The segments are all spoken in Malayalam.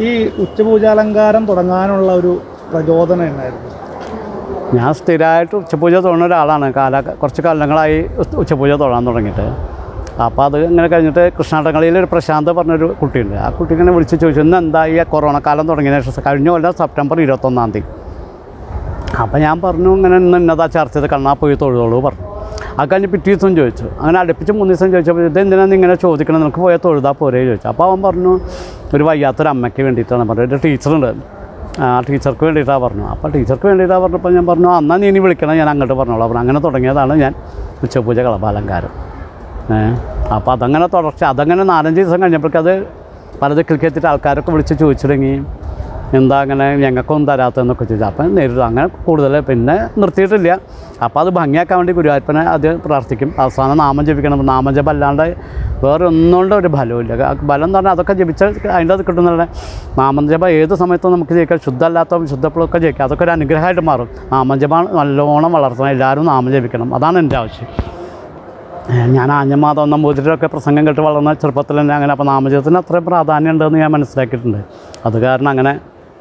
ഈ ഉച്ചപൂജാലങ്കാരം തുടങ്ങാനുള്ള ഒരു പ്രചോദനം എന്നായിരുന്നു ഞാൻ സ്ഥിരമായിട്ട് ഉച്ചപൂജ തൊഴുന്ന ഒരാളാണ് കാല കുറച്ച് കാലങ്ങളായി ഉച്ച- ഉച്ചപൂജ തൊഴാൻ തുടങ്ങിയിട്ട് അപ്പോൾ അത് ഇങ്ങനെ കഴിഞ്ഞിട്ട് കൃഷ്ണാടകളിയിൽ ഒരു പ്രശാന്ത് പറഞ്ഞൊരു കുട്ടിയുണ്ട് ആ കുട്ടി ഇങ്ങനെ വിളിച്ച് ചോദിച്ചു ഇന്ന് എന്താ ഈ കൊറോണ കാലം തുടങ്ങിയ ശേഷം കഴിഞ്ഞ കൊല്ലം സെപ്റ്റംബർ ഇരുപത്തൊന്നാം തീയതി അപ്പോൾ ഞാൻ പറഞ്ഞു ഇങ്ങനെ ഇന്ന് ഇന്നതാ ചർച്ച ചെയ്ത് കണ്ണാ പോയി തൊഴുതോളൂ പറഞ്ഞു അത് കഴിഞ്ഞ് പിറ്റേ ദിവസം ചോദിച്ചു അങ്ങനെ അടുപ്പിച്ച് മൂന്ന് ദിവസം ചോദിച്ചപ്പോൾ ഇത് എന്തിനാണ് നീ ഇങ്ങനെ ചോദിക്കണം നിനക്ക് പോയാൽ തൊഴുതാൽ പോരേ ചോദിച്ചു അപ്പോൾ അവൻ പറഞ്ഞു ഒരു വയ്യാത്തൊരു അമ്മയ്ക്ക് വേണ്ടിയിട്ടാണ് പറഞ്ഞു ഒരു ടീച്ചറുണ്ട് ആ ടീച്ചർക്ക് വേണ്ടിയിട്ടാണ് പറഞ്ഞു അപ്പോൾ ടീച്ചർക്ക് വേണ്ടിയിട്ടാണ് പറഞ്ഞപ്പോൾ ഞാൻ പറഞ്ഞു എന്നാൽ നീ ഇനി വിളിക്കണം ഞാൻ അങ്ങോട്ട് പറഞ്ഞോളാം പറഞ്ഞു അങ്ങനെ തുടങ്ങിയതാണ് ഞാൻ ഉച്ചപൂജ കളഭാലങ്കാരം ഏഹ് അപ്പോൾ അതങ്ങനെ തുടർച്ച അതങ്ങനെ നാലഞ്ച് ദിവസം കഴിഞ്ഞപ്പോഴേക്കത് പല ദിക്കിലേക്ക് എത്തിയിട്ട് ആൾക്കാരൊക്കെ വിളിച്ച് ചോദിച്ചു തുടങ്ങി എന്താ അങ്ങനെ ഞങ്ങൾക്കൊന്നും തരാത്തതെന്നൊക്കെ ചോദിച്ചു അപ്പം നേരിടും അങ്ങനെ കൂടുതൽ പിന്നെ നിർത്തിയിട്ടില്ല അപ്പോൾ അത് ഭംഗിയാക്കാൻ വേണ്ടി ഗുരുവായൂരപ്പനെ അത് പ്രാർത്ഥിക്കും അവസാനം നാമം ജപിക്കണം നാമം ജപം അല്ലാണ്ട് വേറെ ഒന്നുകൊണ്ട് ഒരു ഫലവുമില്ല ആ ബലം എന്ന് പറഞ്ഞാൽ അതൊക്കെ ജപിച്ച് അതിൻ്റെ അത് കിട്ടുന്നതല്ലേ നാമം ജപം ഏത് സമയത്തും നമുക്ക് ജയിക്കാം ശുദ്ധമല്ലാത്ത ശുദ്ധപ്പോഴൊക്കെ ജയിക്കാം അതൊക്കെ ഒരു അനുഗ്രഹമായിട്ട് മാറും നാമം ജപം നല്ലോണം വളർത്തണം എല്ലാവരും നാമം ജപിക്കണം അതാണ് എൻ്റെ ആവശ്യം ഏഹ് ഞാൻ ആഞ്ഞമാധവൻ നമ്പൂതിരിയൊക്കെ പ്രസംഗം കേട്ട് വളർന്ന ചെറുപ്പത്തിൽ തന്നെ അങ്ങനെ അപ്പോൾ നാമജപത്തിന് അത്രയും പ്രാധാന്യം ഉണ്ടെന്ന് ഞാൻ മനസ്സിലാക്കിയിട്ടുണ്ട് അത് കാരണം അങ്ങനെ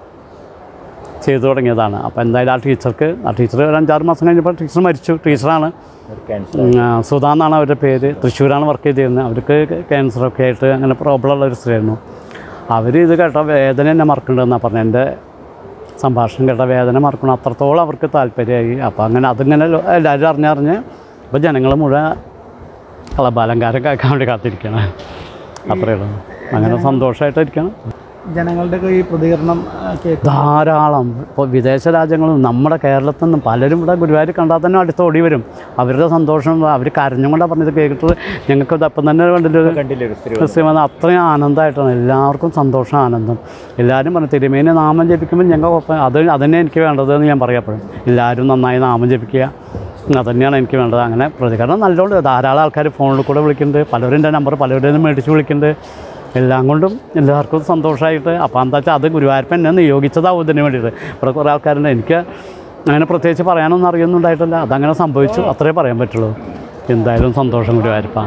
ചെയ്തു തുടങ്ങിയതാണ് അപ്പോൾ എന്തായാലും ആ ടീച്ചർക്ക് ആ ടീച്ചർ ഒരു അഞ്ചാറ് മാസം കഴിഞ്ഞപ്പോൾ ടീച്ചർ മരിച്ചു ടീച്ചറാണ് ഒരു ക്യാൻസർ ഉം, ആ, സുധ എന്നാണ് അവരുടെ പേര് തൃശ്ശൂരാണ് വർക്ക് ചെയ്തിരുന്നത് അവർക്ക് ക്യാൻസറൊക്കെ ആയിട്ട് അങ്ങനെ പ്രോബ്ലം ഉള്ള ഒരു സ്ത്രീയായിരുന്നു അവർ ഇത് കേട്ട വേദന എന്നെ മറക്കണ്ടെന്നാണ് പറഞ്ഞത് എൻ്റെ സംഭാഷണം കേട്ട വേദന മറക്കണം അത്രത്തോളം അവർക്ക് താല്പര്യമായി അപ്പോൾ അങ്ങനെ അതിങ്ങനെ ലോ- എല്ലാവരും അറിഞ്ഞറിഞ്ഞ് ഇപ്പോൾ ജനങ്ങൾ മുഴുവൻ കളഭാലങ്കാരം കേൾക്കാൻ വേണ്ടി കാത്തിരിക്കണം അത്രയേ ഉള്ളൂ അങ്ങനെ സന്തോഷമായിട്ടിരിക്കണം ജനങ്ങളുടെയൊക്കെ ഈ പ്രതികരണം ആ, കേൾക്കും ധാരാളം ഇപ്പോൾ വിദേശ രാജ്യങ്ങളും നമ്മുടെ കേരളത്തിൽ നിന്നും പലരും ഇവിടെ ഗുരുവായൂർ കണ്ടാൽ തന്നെ അടുത്ത് ഓടി വരും അവരുടെ സന്തോഷം അവർ കരഞ്ഞും കൊണ്ടാണ് പറഞ്ഞത് കേട്ടിട്ട് ഞങ്ങൾക്ക് ഇതപ്പം തന്നെ കണ്ടിട്ട് കണ്ടില്ലേ ഒരു സ്ത്രീ ക്രിസ്ത്യ വന്ന അത്രയും ആനന്ദമായിട്ടാണ് എല്ലാവർക്കും സന്തോഷം ആനന്ദം എല്ലാവരും പറഞ്ഞു തിരുമേനി നാമം ജപിക്കുമ്പോൾ ഞങ്ങൾ ഒപ്പം അത് അതന്നെ എനിക്ക് വേണ്ടതെന്ന് ഞാൻ പറയപ്പെടും എല്ലാവരും നന്നായി നാമം ജപിക്കുക അതന്നെയാണ് എനിക്ക് വേണ്ടത് അങ്ങനെ പ്രതികരണം നല്ലോണ്ട് ധാരാളം ആൾക്കാർ ഫോണിൽ കൂടെ വിളിക്കുന്നുണ്ട് പലരും എൻ്റെ നമ്പർ പലരുടെയും മേടിച്ച് വിളിക്കുന്നുണ്ട് എല്ലാം കൊണ്ടും എല്ലാവർക്കും സന്തോഷമായിട്ട് അപ്പോൾ എന്താ വെച്ചാൽ അത് ഗുരുവായൂരപ്പൻ എന്നെ നിയോഗിച്ചതാവും ഇതിന് വേണ്ടിയിട്ട് ഇവിടെ കുറേ ആൾക്കാരുണ്ട് എനിക്ക് അങ്ങനെ പ്രത്യേകിച്ച് പറയാനൊന്നും അറിയുന്നുണ്ടായിട്ടില്ല അതങ്ങനെ സംഭവിച്ചു അത്രേ പറയാൻ പറ്റുള്ളൂ എന്തായാലും സന്തോഷം ഗുരുവായൂരപ്പ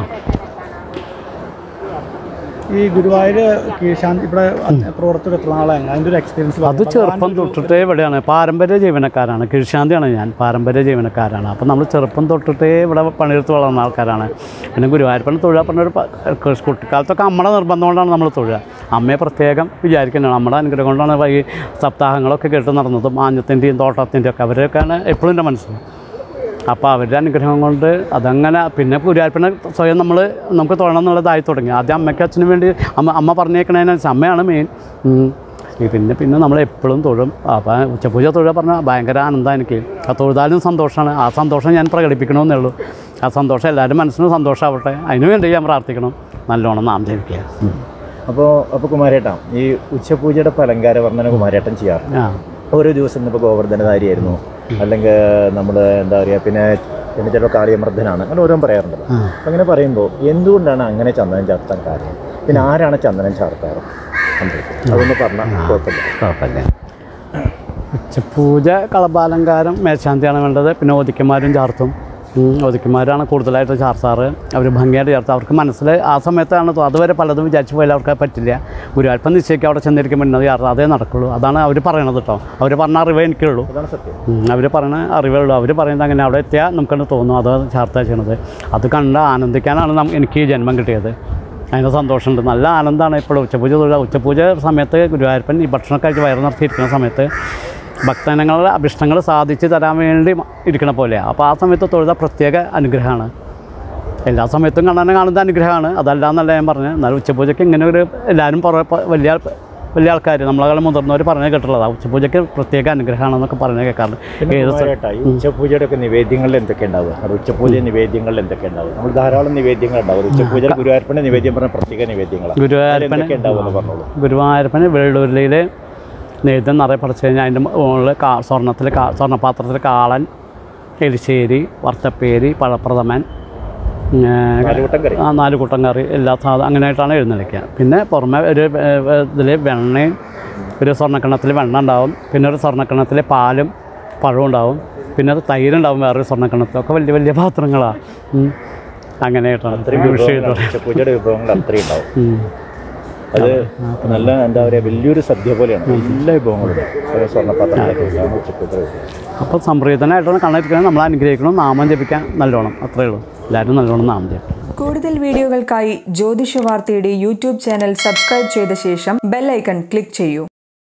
ഈ ഗുരുവായൂർ കീഴ്ശാന്തി ഇവിടെ പ്രവർത്തിച്ചിട്ട് എത്ര നാളെ അതിൻ്റെ ഒരു എക്സ്പീരിയൻസ് അത് ചെറുപ്പം തൊട്ടിട്ടേ ഇവിടെയാണ് പാരമ്പര്യ ജീവനക്കാരാണ് കീഴ്ശാന്തിയാണ് ഞാൻ പാരമ്പര്യ ജീവനക്കാരാണ് അപ്പോൾ നമ്മൾ ചെറുപ്പം തൊട്ടിട്ടേ ഇവിടെ പണിയെടുത്ത് വളർന്ന ആൾക്കാരാണ് പിന്നെ ഗുരുവായൂരപ്പൻ തൊഴുക പറഞ്ഞൊരു പ- ക- കുട്ടിക്കാലത്തൊക്കെ അമ്മയുടെ നിർബന്ധം കൊണ്ടാണ് നമ്മൾ തൊഴുക അമ്മയെ പ്രത്യേകം വിചാരിക്കുന്നതാണ് നമ്മുടെ അനുഗ്രഹം കൊണ്ടാണ് ഈ സപ്താഹങ്ങളൊക്കെ കേട്ട് നടന്നതും ആഞ്ഞത്തിൻ്റെയും തോട്ടത്തിൻ്റെയും ഒക്കെ അവരൊക്കെയാണ് എപ്പോഴും എൻ്റെ മനസ്സിൽ അപ്പോൾ അവരുടെ അനുഗ്രഹം കൊണ്ട് അതങ്ങനെ പിന്നെ ഗുരുവായൂരപ്പനെ സ്വയം നമ്മൾ നമുക്ക് തൊഴണം എന്നുള്ളതായി തുടങ്ങി ആദ്യം അമ്മയ്ക്ക് അച്ഛനും വേണ്ടി അമ്മ അമ്മ പറഞ്ഞേക്കണതിനനുസരിച്ച് അമ്മയാണ് മെയിൻ പിന്നെ പിന്നെ നമ്മൾ എപ്പോഴും തൊഴും അപ്പോൾ ഉച്ചപൂജ തൊഴുക പറഞ്ഞാൽ ഭയങ്കര ആനന്ദമാണ് എനിക്ക് ആ തൊഴുതാലും സന്തോഷമാണ് ആ സന്തോഷം ഞാൻ പ്രകടിപ്പിക്കണമെന്നേ ഉള്ളൂ ആ സന്തോഷം എല്ലാവരും മനസ്സിനും സന്തോഷമാവട്ടെ അതിനു വേണ്ടി ഞാൻ പ്രാർത്ഥിക്കണം നല്ലോണം നാം ജപിക്കുക അപ്പോൾ അപ്പോൾ കുമാരേട്ടൻ ഈ ഉച്ചപൂജയുടെ ഇപ്പോൾ അലങ്കാര വർണ്ണന കുമാരേട്ടൻ ചെയ്യാറ് ആ ഓരോ ദിവസം ഇപ്പോൾ ഗോവർദ്ധനധാരിയായിരുന്നു അല്ലെങ്കിൽ നമ്മൾ എന്താ പറയുക പിന്നെ പിന്നെ ചിലപ്പോൾ കാളിയമർദ്ദനാണ് അങ്ങനെ ഓരോ പറയാറുണ്ടല്ലോ ആ. അപ്പം അങ്ങനെ പറയുമ്പോൾ എന്തുകൊണ്ടാണ് അങ്ങനെ ചന്ദനം ചാർത്താൻ കാരണം പിന്നെ ആരാണ് ചന്ദനം ചാർത്താറ് അമ്പലത്തിൽ അതൊന്ന് പറഞ്ഞാൽ കുഴപ്പമില്ല കുഴപ്പമില്ല ഉച്ചപൂജ കളഭാലങ്കാരം മേശാന്തിയാണ് വേണ്ടത് പിന്നെ ഒതുക്കന്മാരും ചാർത്തും ഉം, ഒതുക്കന്മാരാണ് കൂടുതലായിട്ട് ചാർത്താറ് അവർ ഭംഗിയായിട്ട് ചാർത്തും അവർക്ക് മനസ്സിൽ ആ സമയത്താണ് തോ- അതുവരെ പലതും വിചാരിച്ചു പോയാൽ അവർക്ക് അത് പറ്റില്ല ഗുരുവായൂരപ്പം നിശ്ചയിക്കുക അവിടെ ചെന്നിരിക്കുമ്പോൾ ഇന്നത് ചാർത്തും അതേ നടക്കുള്ളൂ അതാണ് അവർ പറയണത് കേട്ടോ അവർ പറഞ്ഞ അറിവേ എനിക്കുള്ളൂ അതാണ് സത്യം അവർ പറയണ അറിവേ ഉള്ളൂ അവർ പറയുന്നത് അങ്ങനെ അവിടെ എത്തിയാൽ നമുക്കത് തോന്നും അത് ചാർത്ത ചെയ്യണത് അത് കണ്ട് ആനന്ദിക്കാനാണ് നം- എനിക്ക് ഈ ജന്മം കിട്ടിയത് അതിന് സന്തോഷമുണ്ട് നല്ല ആനന്ദമാണ് ഇപ്പോൾ ഉച്ചപൂജ തൊഴുക ഉച്ചപൂജ സമയത്ത് ഗുരുവായൂരപ്പൻ ഈ ഭക്ഷണം കഴിച്ച് വയറ് നിർത്തിയിരിക്കുന്ന സമയത്ത് ഭക്തജനങ്ങളുടെ അഭിഷ്ടങ്ങൾ സാധിച്ചു തരാൻ വേണ്ടി ഇരിക്കണ പോലെയാണ് അപ്പോൾ ആ സമയത്ത് തൊഴുത പ്രത്യേക അനുഗ്രഹമാണ് എല്ലാ സമയത്തും കാണാൻ കാണുന്ന അനുഗ്രഹമാണ് അതല്ല എന്നല്ല ഞാൻ പറഞ്ഞത് എന്നാലും ഉച്ചപൂജയ്ക്ക് ഇങ്ങനെ ഒരു എല്ലാവരും പുറ പ- വലിയ ആൾ- വലിയ ആൾക്കാർ നമ്മളെ മുതിർന്നവർ പറഞ്ഞ് കേട്ടിട്ടുള്ളതാണ് ഉച്ചപൂജയ്ക്ക് പ്രത്യേക അനുഗ്രഹമാണെന്നൊക്കെ പറഞ്ഞ് കേൾക്കാറുണ്ട് പിന്നെ ഏത് സ്ഥ- കുമാരേട്ടാ ഈ ഉച്ചപൂജയുടെ ഒക്കെ നിവേദ്യങ്ങളിൽ എന്തൊക്കെ ഉണ്ടാവുക അത് ഉച്ചപൂജ നിവേദ്യങ്ങളിൽ എന്തൊക്കെ ഉണ്ടാവുക നമ്മൾ ധാരാളം നിവേദ്യങ്ങൾ ഉണ്ടാവും ഉച്ചപൂജ ഗുരുവായൂരപ്പൻ്റെ നിവേദ്യം പറഞ്ഞ പ്രത്യേക നിവേദ്യങ്ങളാണ് ഗുരുവായൂരപ്പന് എന്തൊക്കെ ഉണ്ടാവുമെന്ന് പറഞ്ഞോളൂ ഗുരുവായൂരപ്പന് വെള്ളൂരിൽ നെയ്തം നിറയെ പടച്ചു കഴിഞ്ഞാൽ അതിൻ്റെ മുകളിൽ കാ സ്വർണ്ണത്തിൽ കാ സ്വർണ്ണപാത്രത്തിൽ കാളൻ എലിശ്ശേരി വറുത്തപ്പേരി പഴപ്രഥമൻ നാലുകൂട്ടം കറി ആ നാല് കൂട്ടം കറി എല്ലാ സാധനം അങ്ങനെയായിട്ടാണ് എഴുന്നള്ളിക്കുക പിന്നെ പുറമെ ഒരു ഇതിൽ വെണ്ണയും ഒരു സ്വർണ്ണക്കിണ്ണത്തിൽ വെണ്ണ ഉണ്ടാവും പിന്നെ ഒരു സ്വർണ്ണക്കിണ്ണത്തിൽ പാലും പഴവും ഉണ്ടാവും പിന്നെ അത് തൈരുണ്ടാവും വേറൊരു സ്വർണ്ണക്കിണ്ണത്തിൽ ഒക്കെ വലിയ വലിയ പാത്രങ്ങളാണ് ഉം. അങ്ങനെയായിട്ടാണ് അത്രയും വിഷയം വിഭവങ്ങൾ ഉച്ചപൂജയുടെ വിഭവങ്ങൾ അത്രയും ഉണ്ടാവും ഉം. അത് നല്ല എന്താ പറയുക വലിയൊരു സദ്യ പോലെയാണ് എല്ലാ വിഭവങ്ങളും ഉണ്ട് സ്വർണ്ണപാത്രങ്ങളൊക്കെ ഉണ്ടാകും ഉച്ചപ്പൂജ അപ്പോൾ സംപ്രീതനായിട്ടാണ് കണ്ണിരിക്കണം നമ്മൾ അനുഗ്രഹിക്കണം നാമം ജപിക്കാൻ നല്ലോണം അത്രയേ ഉള്ളൂ എല്ലാവരും നല്ലോണം നാമം ജപിക്കണം കൂടുതൽ വീഡിയോകൾക്കായി ജ്യോതിഷ വാർത്തയുടെ യൂട്യൂബ് ചാനൽ സബ്സ്ക്രൈബ് ചെയ്ത ശേഷം ബെൽ ഐക്കൺ ക്ലിക്ക് ചെയ്യൂ